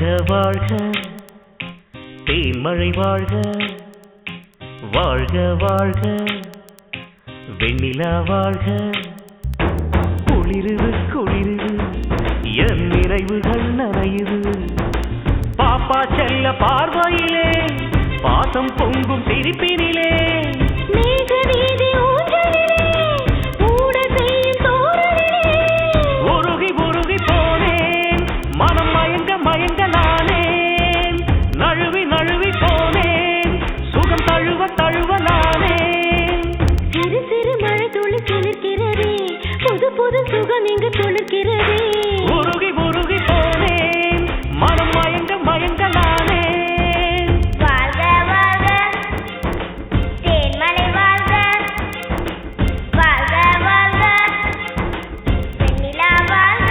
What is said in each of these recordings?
வாழ்க தேன்மழை வாழ்க வாழ்க வாழ்க வெண்ணிலா வாழ்க குளிருது குளிருது என் நினைவுகள் நனையுது பாப்பா செல்ல பார்வையிலே பாசம் பொங்கும் சிரிப்பினிலே மேக வீதி ஊஞ்சலிலே ஊட செய்யும் தோரணிலே உருகி உருகி போனேன் மனம் மயங்க மயங்க நானேன் நழுவி நழுவி போனேன் சுகம் தழுவ தழுவ நானேன் சிறு சிறு மழை துளி சிலிர்க்கிறதே புது புது சுகம் இங்கு துளிர்க்கிறதே உருகி உருகி போனேன் மனம் மயங்க மயங்க நானேன் வாழ்க வாழ்க தேன்மலை வாழ்க வாழ்க வாழ்க வெண்ணிலா வாழ்க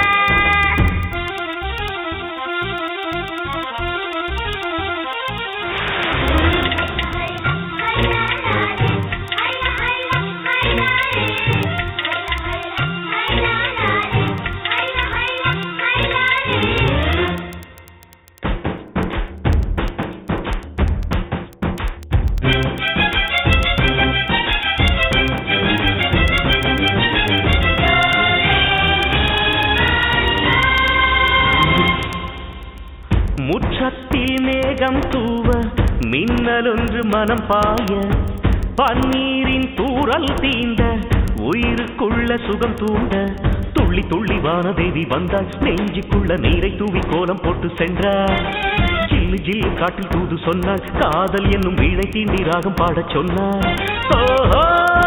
முற்றத்தில் மேகம் தூவ மின்னலொன்று மனம் பாய பன்னீரின் தூறல் தீண்ட உயிருக்குள்ள சுகம் தூண்ட துள்ளி துள்ளி வானதேவி வந்தாள் நெஞ்சுக்குள்ள நீரை தூவி கோலம் போட்டு சென்றாள் ஜில்லு ஜில்லு காட்டில் தூது சொன்னாள் காதல் என்னும் வீணை தீண்டி ராகம் பாடச் சொன்னாள் ஓஹோ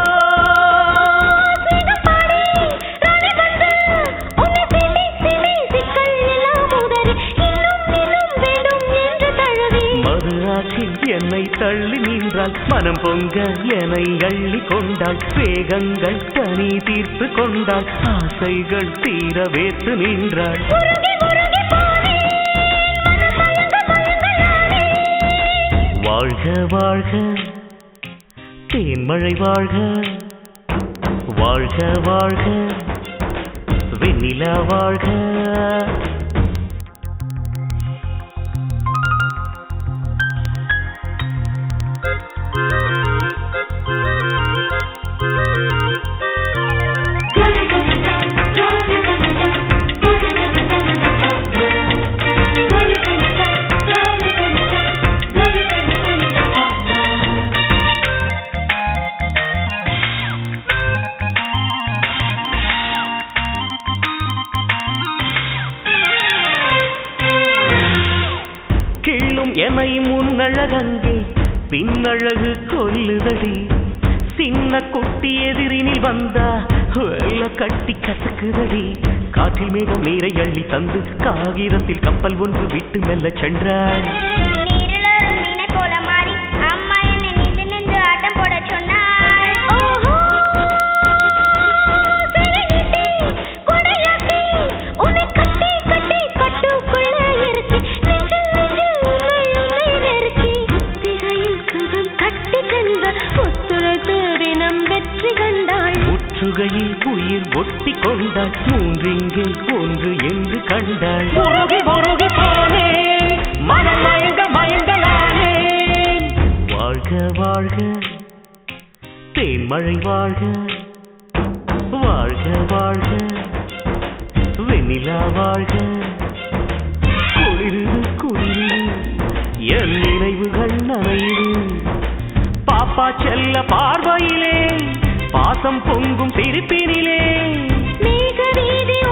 மது ஆற்றில் என்னை தள்ளி நின்றாள் மனம் பொங்க என்னை அள்ளி கொண்டாள் வேகங்கள் தனி தீர்த்து கொண்டாள் ஆசைகள் தீர வேத்து நின்றாள் வாழ்க வாழ்க தேன்மழை வாழ்க வாழ்க வாழ்க வெண்ணிலா வாழ்க கிள்ளும் எமை முன்னழகங்கே பின்னழகு கொல்லுதடி சின்ன குட்டி எதிரினில் வந்தா வெள்ள கட்டி கசக்குதடி காற்றில் மேகம் நீரை அள்ளி தந்து காகிதத்தில் கப்பல் ஒன்று விட்டு மெல்ல சென்றாள் வெற்றி கண்டாள் முற்றுகையில் உயிர் ஒட்டி கொண்டாள் மூன்றிங்கே ஒன்று என்று கண்டாள் முருகி முருகி போனேன் மனம் மயங்க மயங்க நானேன் வாழ்க வாழ்க தேன்மழை வாழ்க வாழ்க வாழ்க வெண்ணிலா வாழ்க குளிருது குளிரு என் நினைவுகள் நனையுது பாப்பா செல்ல பார்வையிலே பாசம் பொங்கும் சிரிப்பினிலே மேக வீதி